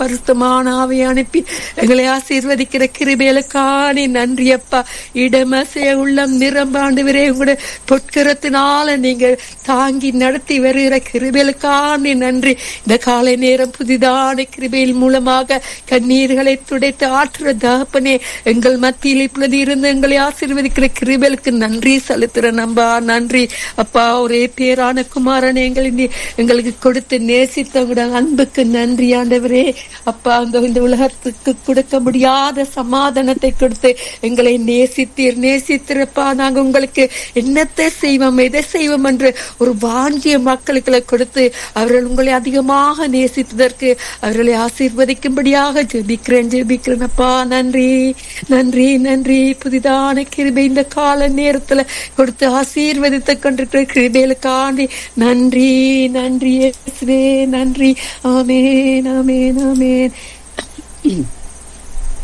பரிசுத்தமான ஆவியை அனுப்பி எங்களை ஆசீர்வதிக்கிற கிருபேலுக்கானே நன்றி அப்பா இடமசைய உள்ளம் நிரம்ப ஆண்டவரே உங்களுடைய பொற்கரத்தினால நீங்க தாங்கி நடத்தி வருகிற கிருபேலுக்கானே நன்றி இந்த காலை நேரம் புதிதான கிருபையில் மூலமாக கண்ணீர்களை துடைத்து ஆற்றுற தகப்பனே எங்கள் மத்தியில் இப்பொழுது இருந்து எங்களை ஆசீர்வதிக்கிற கிருபேலுக்கு நன்றி செலுத்துற நம்பா நன்றி அப்பா ஒரே பேரான குமாரன் எங்களை நீ- எங்களுக்கு கொடுத்து நேசித்த உங்களுடைய அன்புக்கு நன்றி ஆண்டவரே அப்பா அந்த இந்த உலகத்துக்கு கொடுக்க முடியாத சமாதானத்தை கொடுத்து எங்களை நேசித்தீர் நேசித்திருப்பா நாங்க உங்களுக்கு என்னத்தை செய்வோம் எதை செய்வோம் என்று ஒரு வாஞ்சிய மக்களுக்கு கொடுத்து அவர்கள் உங்களை அதிகமாக நேசித்ததற்கு அவர்களை ஆசீர்வதிக்கும்படியாக ஜெபிக்கிறேன் ஜெபிக்கிறேன் அப்பா நன்றி நன்றி நன்றி புதிதான கிருபை இந்த கால நேரத்துல கொடுத்து ஆசீர்வதித்து கொண்டிருக்கிற கிருபைகளுக்காண்டி நன்றி நன்றி இயேசுவே நன்றி ஆமேன் ஆமேன் ஆமேன்